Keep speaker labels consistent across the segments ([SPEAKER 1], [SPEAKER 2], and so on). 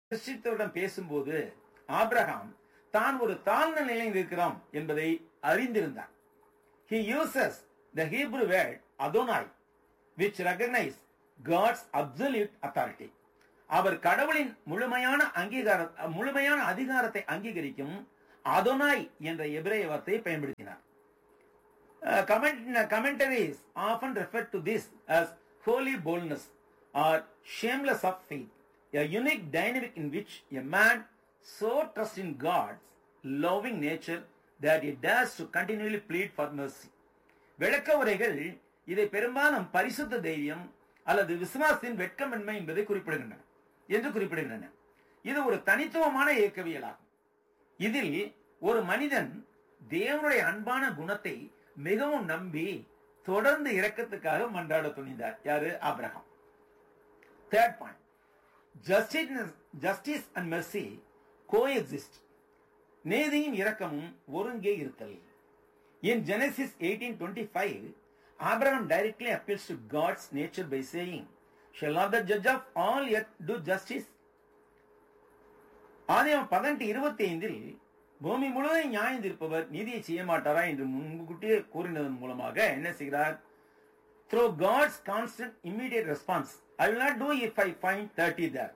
[SPEAKER 1] கிறிஸ்தித்தவரிடம் பேசும்போது ஆபிரகாம் தான் ஒரு தாழ்ந்த நிலையில் இருக்கிறோம் என்பதை அறிந்திருந்தார் he uses the Hebrew word Adonai which recognize God's absolute authority அவர் கடவுளின் முழுமையான அங்கீகார முழுமையான அதிகாரத்தை அங்கீகரிக்கும் அதோனாய் என்ற எபிரேய வார்த்தையை பயன்படுத்தினார் Uh, comment, commentaries often refer to this as holy boldness or shameless of faith, a unique dynamic in which a man so trusts in God's loving nature that he dares to continually plead for mercy. விளக்க உரைகள் இதை பெரும்பாலும் பரிசுத்த தைரியம் அல்லது விசுவாசத்தின் வெட்கமின்மை என்பதை குறிப்பிடுகின்றன என்று குறிப்பிடுகின்றன இது ஒரு தனித்துவமான இயக்கவியலாகும் இதில் ஒரு மனிதன் தேவனுடைய அன்பான குணத்தை மிகவும் நம்பி தொடர்ந்து இரக்கத்துக்காக மன்றாட துணிந்தார் யாரு Abraham third point justice justice and mercy coexist நீதியும் இரக்கமும் ஒருங்கே இருத்தல் In Genesis 18:25, Abraham directly appeals to God's nature by saying, Shall not the judge of all yet do justice? ஆதியம் பதினெட்டு இருபத்தி ஐந்தில் பூமி முழுவதும் நியாயம் தீர்ப்பவர் நீதியை செய்ய மாட்டாரா என்று முன்கூட்டியே கூறினதன் மூலமாக என்ன செய்கிறார் through God's constant immediate response I will not do if I find thirty there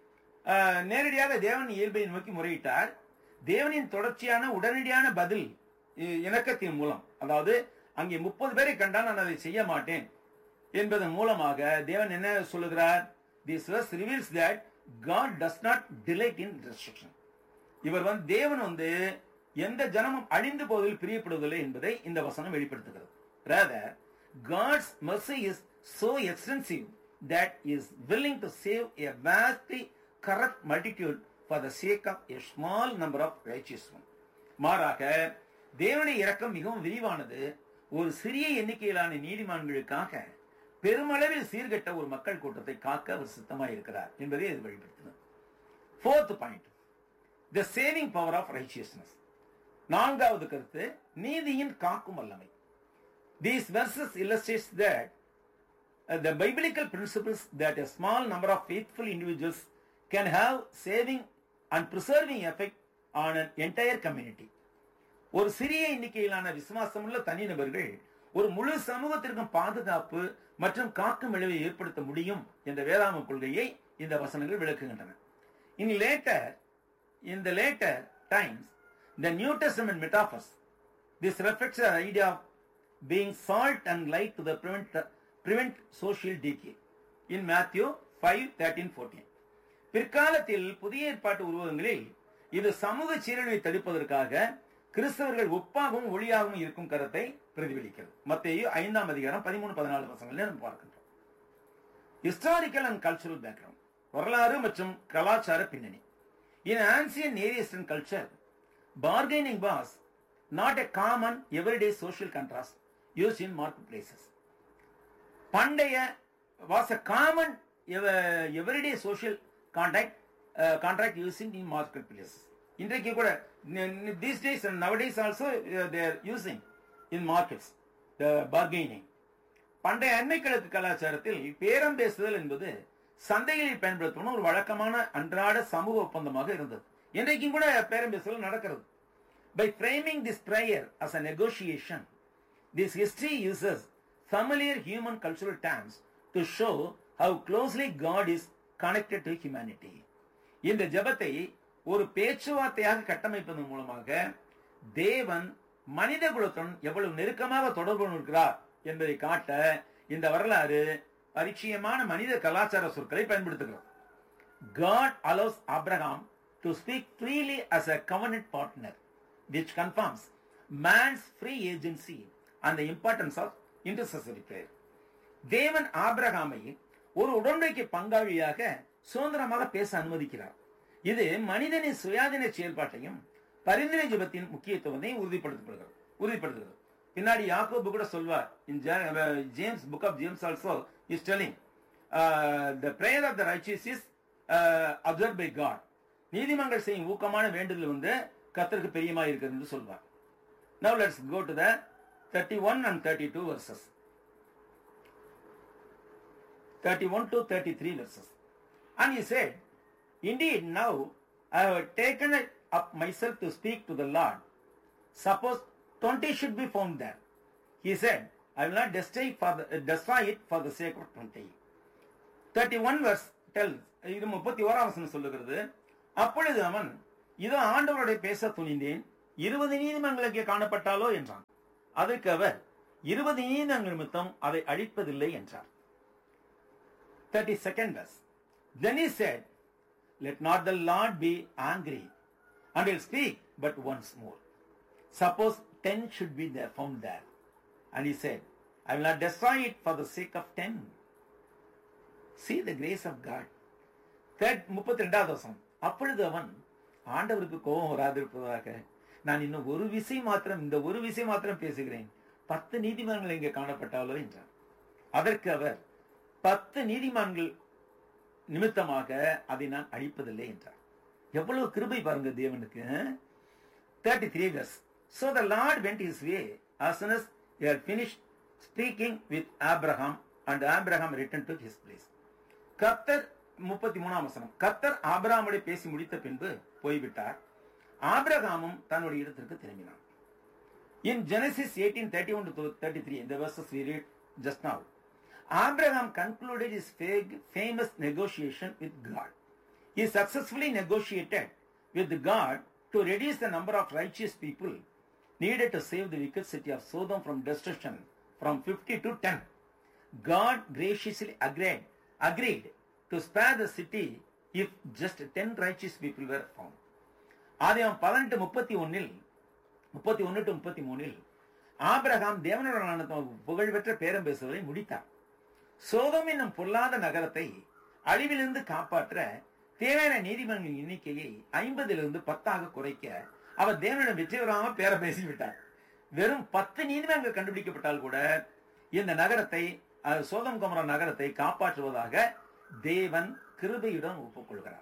[SPEAKER 1] நேரடியாக தேவன் இயல்பை நோக்கி முறையிட்டார் தேவனின் தொடர்ச்சியான உடனடியான பதில் இ- இணக்கத்தின் மூலம் அதாவது அங்கே முப்பது பேரை கண்டால் நான் அதை செய்ய மாட்டேன் என்பதன் மூலமாக தேவன் என்ன சொல்லுகிறார் this verse reveals that God does not delight in destruction இவர் வந்து தேவன் வந்து எந்த ஜனமும் அழிந்து போவதில் பிரியப்படுவதில்லை என்பதை இந்த வசனம் வெளிப்படுத்துகிறது rather God's mercy is so extensive that he is willing to save a vastly corrupt multitude for the sake of a small number of righteous ones மாறாக தேவனுடைய இரக்கம் மிகவும் விரிவானது ஒரு சிறிய எண்ணிக்கையிலான நீதிமான்களுக்காக பெருமளவில் சீர்கெட்ட ஒரு மக்கள் கூட்டத்தை காக்க அவர் சித்தமாக இருக்கிறார் என்பதை இது வெளிப்படுத்துகிறது fourth point the saving power of righteousness நான்காவது கருத்து நீதியின் காக்கும் வல்லமை these verses illustrates that uh, the biblical principles that a small number of faithful individuals can have saving and preserving effect on an entire community ஒரு சிறிய எண்ணிக்கையிலான விசுவாசமுள்ள தனிநபர்கள் ஒரு முழு சமூகத்திற்கும் பாதுகாப்பு மற்றும் காக்கும் விளைவை ஏற்படுத்த முடியும் என்ற வேதாம கொள்கையை இந்த வசனங்கள் விளக்குகின்றன in later in the later times the new testament metaphors this reflects the idea of being salt and light to the prevent prevent social decay in matthew 5 13 14 பிற்காலத்தில் புதிய ஏற்பாட்டு உருவகங்களில் இது சமூக சீரழிவை தடுப்பதற்காக கிறிஸ்தவர்கள் ஒப்பாகவும் ஒளியாகவும் இருக்கும் கருத்தை பிரதிபலிக்கிறது மத்தேயு ஐந்தாம் அதிகாரம் பதிமூணு பதினாலு வசங்களில் நம்ம பார்க்கின்றோம் ஹிஸ்டாரிக்கல் அண்ட் கல்ச்சுரல் பேக்ரவுண்ட் வரலாறு மற்றும் கலாச்சார பின்னணி in ancient eastern culture bargaining was not a common everyday social contrast used in marketplaces பண்டைய was a common everyday social contact contract using in marketplaces இன்றைக்கு கூட these days nowadays also there using in markets bargaining பண்டைய அண்மை கிழக்கு கலாச்சாரத்தில் பேரம் பேசுதல் என்பது சந்தைகளில் பயன்படுத்தப்படும் ஒரு வழக்கமான அன்றாட சமூக ஒப்பந்தமாக இருந்தது இன்றைக்கும் கூட பேரம் பேசுதல் நடக்கிறது by framing this prayer as a negotiation this history uses familiar human cultural terms to show how closely God is connected to humanity. இந்த ஜெபத்தை ஒரு பேச்சுவார்த்தையாக கட்டமைப்பதன் மூலமாக தேவன் மனித குலத்துடன் எவ்வளவு நெருக்கமாக தொடர்பு இருக்கிறார் என்பதை காட்ட இந்த வரலாறு பரிச்சயமான மனித கலாச்சார சொற்களை பயன்படுத்துகிறோம் God allows Abraham to speak freely as a covenant partner, which confirms man's free agency and the importance of intercessory prayer. தேவன் ஆபிரகாமை ஒரு உடன்படிக்கை பங்காளியாக சுதந்திரமாக பேச அனுமதிக்கிறார் இது மனிதனின் சுயாதீன செயல்பாட்டையும் பரிந்துரை ஜெபத்தின் முக்கியத்துவத்தையும் உறுதிப்படுத்தப்படுகிறது உறுதிப்படுத்துகிறது பின்னாடி யாக்கோபு கூட சொல்வார் in James book of James also is telling the prayer of the righteous is observe by God நீதிமன்றம் செய்யும் ஊக்கமான வேண்டுதல் வந்து கத்தருக்கு பெரியமா இருக்கிறது என்று சொல்வார் now let's go to the thirty one and thirty two verses thirty one to thirty three verses and he said Indeed, now I have taken it up myself to speak to the Lord. Suppose 20 should be found there. He said, I will not destroy, for the, uh, destroy it for the sake of 20. 31 verse tells, இது முப்பத்தி ஓராம் வசனம் சொல்லுகிறது அப்பொழுது அவன் இதோ ஆண்டவருடைய பேச துணிந்தேன் இருபது நீதிமன்றங்களுக்கு காணப்பட்டாலோ என்றான் அதற்கு அவர் இருபது நீதிமன்ற நிமித்தம் அதை அழிப்பதில்லை என்றார் 32nd verse. Then he said, Let not the Lord be angry, and he'll speak but once more. Suppose ten should be there found there. And he said, I will not destroy it for the sake of ten. See the grace of God. Third முப்பத்தி ரெண்டாவது வசனம் அப்பொழுது அவன் ஆண்டவருக்கு கோபம் வராதிருப்பதாக நான் இன்னும் ஒரு விஷயம் மாத்திரம் இந்த ஒரு விஷயம் மாத்திரம் பேசுகிறேன் பத்து நீதிமன்றங்கள் இங்கே காணப்பட்டாலோ என்றார் அதற்கு அவர் பத்து நீதிமான்கள் நிமித்தமாக அதை நான் அழிப்பதில்லை என்றார் எவ்வளவு கிருபை பாருங்க தேவனுக்கு thirty three verse so the Lord went his way as soon as he had finished speaking with Abraham and Abraham returned to his place கர்த்தர் முப்பத்தி மூணாம் வசனம் கர்த்தர் ஆபிரகாமுடைய பேசி முடித்த பின்பு போய்விட்டார் ஆபிரகாமும் தன்னுடைய இடத்திற்கு திரும்பினான் In Genesis 18:31 to 33, in the verses we read just now, Abraham concluded his fag- famous negotiation with God. He successfully negotiated with God to reduce the number of righteous people needed to save the wicked city of Sodom from destruction from 50 to 10. God graciously agreed, agreed to spare the city if just 10 righteous people were found. ஆதியாம் பதினெட்டு முப்பத்தி ஒன்னில் முப்பத்தி ஒன்னு to முப்பத்தி மூணில் Abraham தேவனுடனான தமது புகழ்பெற்ற பேரம் பேசுவதை முடித்தார் சோதம் என்னும் பொல்லாத நகரத்தை அழிவிலிருந்து காப்பாற்ற தேவையான நீதிமன்றங்களின் எண்ணிக்கையை ஐம்பதிலிருந்து பத்தாக குறைக்க அவர் தேவனிடம் வெற்றிகரமாக பேரம் பேசிவிட்டார் வெறும் பத்து நீதிமன்றங்கள் கண்டுபிடிக்கப்பட்டால் கூட இந்த நகரத்தை அஹ், சோதம் குமர நகரத்தை காப்பாற்றுவதாக தேவன் கிருபையுடன் ஒப்புக்கொள்கிறார்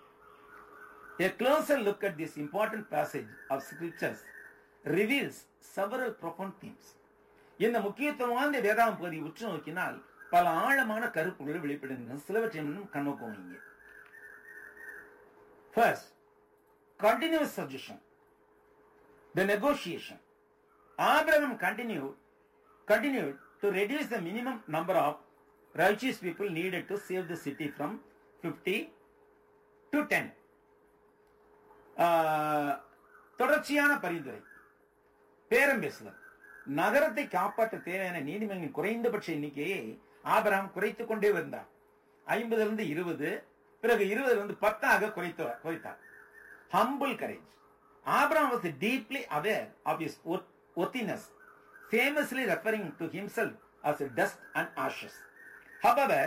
[SPEAKER 1] A closer look at this important passage of scriptures reveals several profound themes. இந்த முக்கியத்துவமான இந்த வேதாம் பகுதி உற்று நோக்கினால் பல ஆழமான கருப்புகளை வெளிப்படுகின்றன சிலவற்றை இன்னும் கண்ணோக்கம் இங்கே First, continuous suggestion. The negotiation. Abraham continued, continued to reduce the minimum number of righteous people needed to save the city from 50 to 10. ஆஹ், தொடர்ச்சியான பரிந்துரை பேரம் பேசுதல் நகரத்தை காப்பாற்ற தேவையான நீதிமன்றங்களின் குறைந்தபட்ச எண்ணிக்கையை ஆபிரகாம் குறைத்துக் கொண்டே வந்தார் ஐம்பதுல இருந்து இருபது பிறகு இருபதுல இருந்து பத்தாக குறைத்து குறைத்தார் humble courage Abraham was deeply aware of his nothingness famously referring to himself as dust and ashes however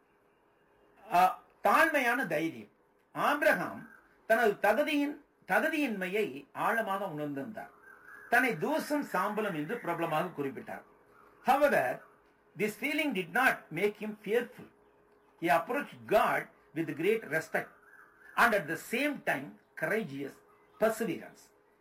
[SPEAKER 1] ah, தாழ்மையான தைரியம் ஆபிரகாம் தனது தகுதியின் தகுதியின்மையை ஆழமாக உணர்ந்திருந்தார் தன்னை தூசம் சாம்பலம் என்று பிரபலமாக குறிப்பிட்டார் However, this feeling did not make him fearful. He approached God with great respect and at the same time courageous perseverance.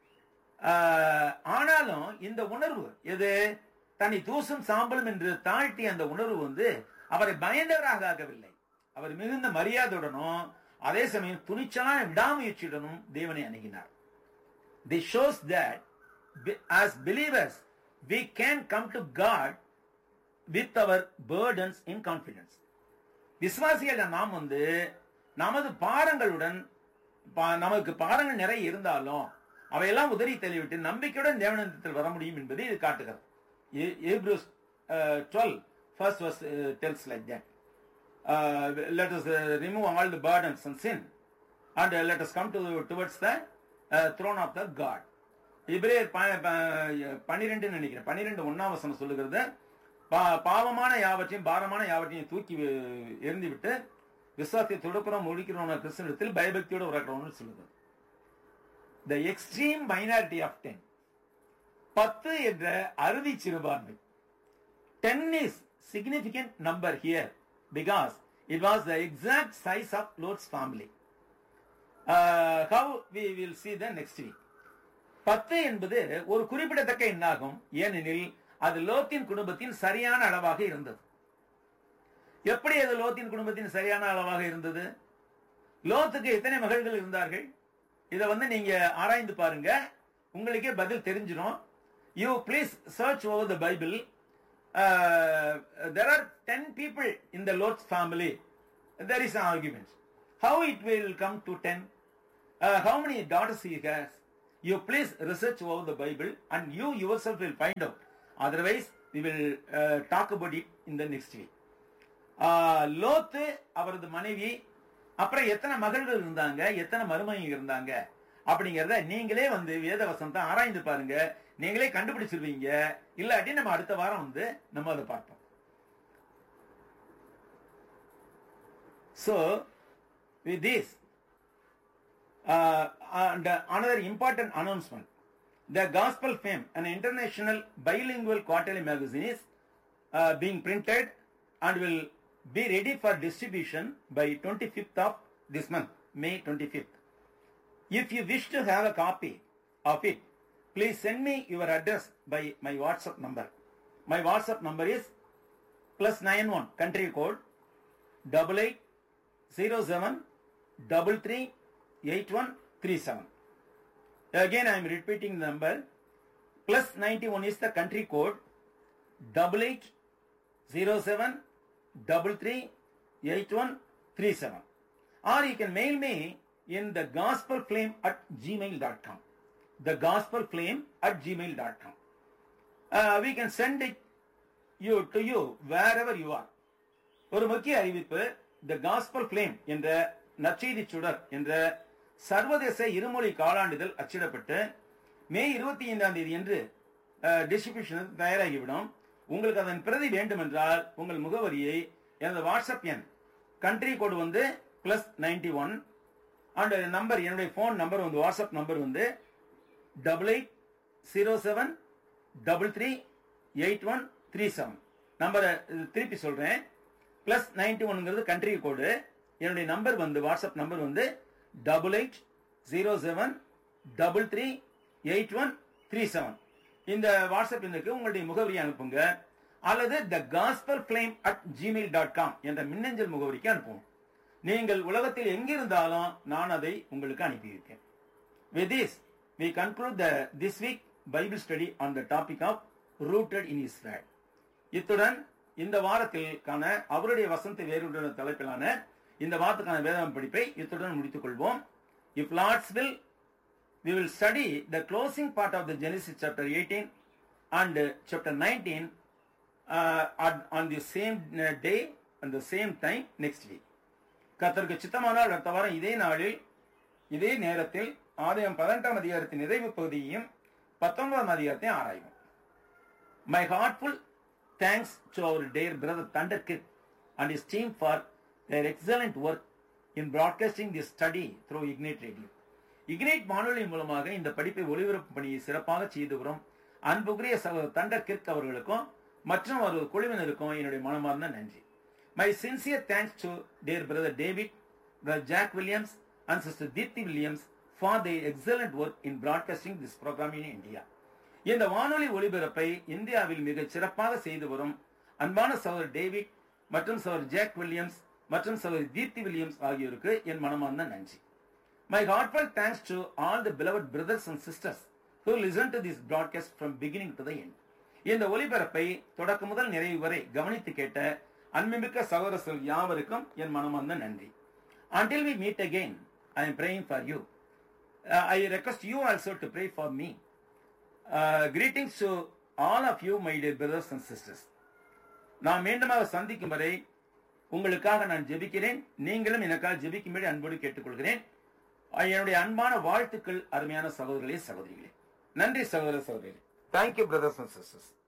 [SPEAKER 1] ஆஹ், ஆனாலும் இந்த உணர்வு எது தன்னை தூசும் சாம்பலும் என்று தாழ்த்திய அந்த உணர்வு வந்து அவரை பயந்தவராக ஆகவில்லை அவர் மிகுந்த மரியாதையுடனும் அதே சமயம் துணிச்சலான விடாமுயற்சியுடனும் தேவனை அணுகினார் this shows that be- as believers we can come to God with our burdens in confidence விசுவாசிகள் நாம் வந்து நமது பாரங்களுடன் பா- நமக்கு பாரங்கள் நிறைய இருந்தாலும் அவையெல்லாம் உதறி தள்ளிவிட்டு நம்பிக்கையுடன் தேவனத்தில் வர முடியும் என்பதை இது காட்டுகிறது Hebrews twelve first was tells like that uh, let us uh, remove all the burdens and sin and uh, let us come to towards the uh, throne of the God. இப்ரேயர் பன்னிரெண்டு நினைக்கிறேன் பன்னிரெண்டு ஒன்னாம் வசனம் சொல்லுகிறது பா- பாவமான யாவற்றையும் பாரமான யாவற்றையும் தூக்கி வி- எறிந்து விட்டு விசுவாசத்தை தொடுக்கிறோம் முடிக்கிறோம் கிறிஸ்தவத்தில் பயபக்தியோடு உறக்கிறோம்னு சொல்லுது the extreme minority of ten பத்து என்ற அறுதி சிறுபான்மை ten is significant number here because it was the exact size of Lot's family how we will see the next week பத்து என்பது ஒரு குறிப்பிடத்தக்க எண்ணாகும் ஏனெனில் அது லோத்தின் குடும்பத்தின் சரியான அளவாக இருந்தது எப்படி அது லோத்தின் குடும்பத்தின் சரியான அளவாக இருந்தது லோத்துக்கு எத்தனை மகள்கள் இருந்தார்கள் இதை வந்து நீங்க ஆராய்ந்து பாருங்க உங்களுக்கே பதில் தெரிஞ்சிடும் you please search over the Bible there are ten people in the Lot's family there is an argument how it will come to ten how many daughters he has you please research over the Bible and you yourself will find out otherwise we will talk about it in the next week லோத்து அவரது மனைவி அப்புறம் எத்தனை மகள்கள் இருந்தாங்க எத்தனை மருமகங்க இருந்தாங்க அப்படிங்கறத நீங்களே வந்து வேத வசனத்தை ஆராய்ந்து பாருங்க நீங்களே கண்டுபிடிச்சிருவீங்க இல்லாட்டி நம்ம அடுத்த வாரம் வந்து நம்ம அதை பார்ப்போம் So, with this, uh, and uh, another important announcement. The Gospel Fame, an international bilingual quarterly magazine, is uh, being printed and will be ready for distribution by 25th of this month, May 25th. If you wish to have a copy of it, please send me your address by my WhatsApp number. My WhatsApp number is plus 91 country code double eight zero seven double three eight one three seven. Again, I am repeating the number. Plus 91 is the country code double eight zero seven double three eight one three seven. Or you can mail me in the gospel flame at gmail.com. The gospel flame at gmail.com. Uh, we can send it you to you wherever you are. ஒரு முக்கிய அறிவிப்பு த gospel flame என்ற நற்செய்தி சுடர் என்ற சர்வதேச இருமொழி காலாண்டுதல் அச்சிடப்பட்டு மே இருபத்தி ஐந்தாம் தேதி என்று டிஸ்ட்ரிபியூஷன் தயாராகிவிடும் உங்களுக்கு அதன் பிரதி வேண்டும் என்றால் உங்கள் முகவரியை எனது வாட்ஸ்அப் எண் கண்ட்ரி கோடு வந்து plus ninety one and number என்னுடைய ஃபோன் நம்பர் வந்து வாட்ஸ்அப் நம்பர் வந்து double eight zero seven double three eight one three seven நம்பரை திருப்பி சொல்றேன் பிளஸ் நைன்டி ஒன்ங்கிறது கண்ட்ரி கோடு என்னுடைய நம்பர் வந்து வாட்ஸ்அப் நம்பர் வந்து double eight zero seven double three eight one three seven இந்த வாட்ஸ்அப் எண்ணுக்கு உங்களுடைய முகவரி அனுப்புங்க அல்லது the gospel flame at Gmail dot com என்ற மின்னஞ்சல் முகவரிக்கு அனுப்புவோம் நீங்கள் உலகத்தில் எங்கிருந்தாலும் நான் அதை உங்களுக்கு அனுப்பி வைப்பேன் With this, we conclude the this week Bible study on the topic of rooted in His word. இத்துடன் இந்த வாரத்திற்கான அவருடைய வசந்த வேறுடைய தலைப்பிலான இந்த வாரத்துக்கான வேதாம் படிப்பை இத்துடன் முடித்துக் கொள்வோம் if Lord's will we will study the closing part of the Genesis chapter 18 and uh, chapter 19 uh, on, on the same uh, day and the same time next week. கர்த்தருக்கு சித்தமானால் அடுத்த வாரம் இதே நாளில் இதே நேரத்தில் ஆதாயம் பதினெட்டாம் அதிகாரத்தின் நிறைவு பகுதியையும் பத்தொன்பதாம் அதிகாரத்தையும் ஆராய்வோம் my heartful thanks to our dear brother Thunder Kid and his team for their excellent work in broadcasting the study through Ignite radio Ignite வானொலி மூலமாக இந்த படிப்பை ஒளிபரப்பு பணியை சிறப்பாக செய்து வரும் அன்புக்குரிய சகோதரர் தண்டர் கிர்க் அவர்களுக்கும் மற்றும் அவரது குழுவினருக்கும் என்னுடைய மனமார்ந்த நன்றி my sincere thanks to dear brother David brother Jack Williams and sister Deepti Williams for the excellent work in broadcasting this programme in India இந்த வானொலி ஒளிபரப்பை இந்தியாவில் மிக சிறப்பாக செய்து வரும் அன்பான சகோதரர் டேவிட் மற்றும் சகோதரர் ஜாக் வில்லியம்ஸ் மற்றும் சகோதரி தீப்தி வில்லியம்ஸ் ஆகியோருக்கு என் மனமார்ந்த நன்றி My heartfelt thanks to all the beloved brothers and sisters who listened to this broadcast from beginning to the end. இந்த ஒலிபரப்பை தொடக்க முதல் நிறைவு வரை கவனித்து கேட்ட அன்புமிக்க சகோதரர்கள் யாவருக்கும் என் மனமார்ந்த நன்றி Until we meet again, I am praying for you. Uh, I request you also to pray for me. Uh, greetings to all of you, my dear brothers and sisters. நான் மீண்டுமாக சந்திக்கும் வரை உங்களுக்காக நான் ஜெபிக்கிறேன் நீங்களும் எனக்காக ஜெபிக்கும்படி அன்போடு கேட்டுக்கொள்கிறேன் என்னுடைய அன்பான வாழ்த்துக்கள் அருமையான சகோதரர்களே சகோதரிகளே நன்றி சகோதர சகோதரிகளே தேங்க்யூ பிரதர்ஸ் அண்ட் சிஸ்டர்ஸ்